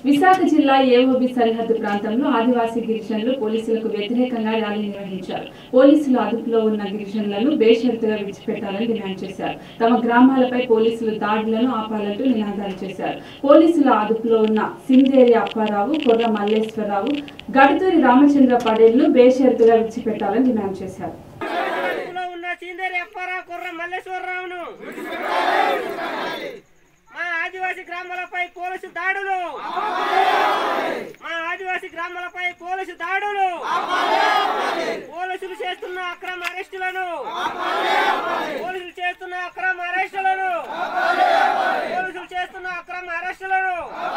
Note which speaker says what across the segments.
Speaker 1: విశాఖ జిల్లా ఏఓబి సరిహద్దు ప్రాంతంలో ఆదివాసీ గిరిజనులు పోలీసులకు వ్యతిరేకంగా ర్యాలీ నిర్వహించారు పోలీసులు అదుపులో ఉన్న గిరిజనులను బేషరతుగా విడిచిపెట్టాలని డిమాండ్ చేశారు తమ గ్రామాలపై పోలీసులు దాడులను ఆపాలంటూ నినాదాలు చేశారు పోలీసుల అదుపులో ఉన్న సిందేరి అప్పారావు కొర్ర మల్లేశ్వరరావు గడుతూరి రామచంద్ర పడేళ్లు బేషరతుగా విడిచిపెట్టాలని డిమాండ్ చేశారు
Speaker 2: అదుపులో ఉన్న చీందేరి అప్పారావు కుర్ర మల్లేశ్వరరావును మా ఆదివాసీ గ్రామాలపై పోలీసు దాడులు మా ఆదివాసీ గ్రామాలపై పోలీసు దాడులు పోలీసులు చేస్తున్న అక్రమ అరెస్టులను పోలీసులు చేస్తున్న అక్రమ అరెస్టులను పోలీసులు చేస్తున్న అక్రమ అరెస్టులను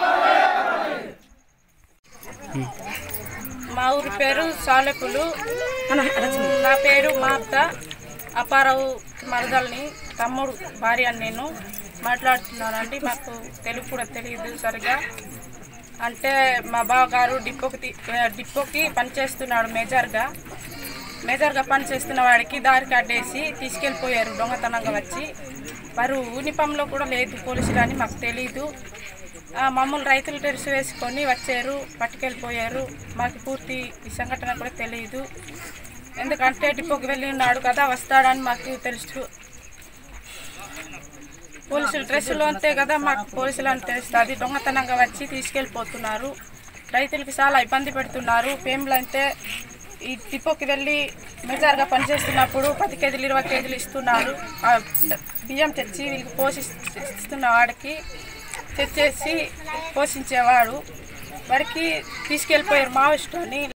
Speaker 3: మా ఊరి పేరు సాలెపులు నా పేరు మార్త అపారావు మరదల్ని తమ్ముడు భార్య అని నేను మాట్లాడుతున్నానండి మాకు తెలుగు కూడా తెలియదు సరిగా అంటే మా బావగారు డిపోకి తీ- ఆ, డిపోకి పనిచేస్తున్నాడు మేజర్గా మేజర్గా పనిచేస్తున్న వాడికి దారి కట్టేసి తీసుకెళ్ళిపోయారు దొంగతనంగా వచ్చి వారు యూనిఫామ్లో కూడా లేదు పోలీసులు అని మాకు తెలీదు ఆ, మమ్మల్ని రైతులు తెరిసి వేసుకొని వచ్చారు పట్టుకెళ్ళిపోయారు మాకు పూర్తి ఈ సంఘటన కూడా తెలియదు ఎందుకంటే డిపోకి వెళ్ళి ఉన్నాడు కదా వస్తాడని మాకు తెలుసు పోలీసులు డ్రెస్సులు అంతే కదా మాకు పోలీసులు అని తెలుస్తుంది దొంగతనంగా వచ్చి తీసుకెళ్ళిపోతున్నారు రైతులకి చాలా ఇబ్బంది పెడుతున్నారు పేమ్లు అయితే ఈ డిపోకి వెళ్ళి మెజార్గా పనిచేస్తున్నప్పుడు పది కేజీలు ఇరవై కేజీలు ఇస్తున్నారు ఆ బియ్యం తెచ్చి వీళ్ళకి పోషిస్తున్న వాడికి తెచ్చేసి పోషించేవాడు వాడికి తీసుకెళ్ళిపోయారు మావిస్టుని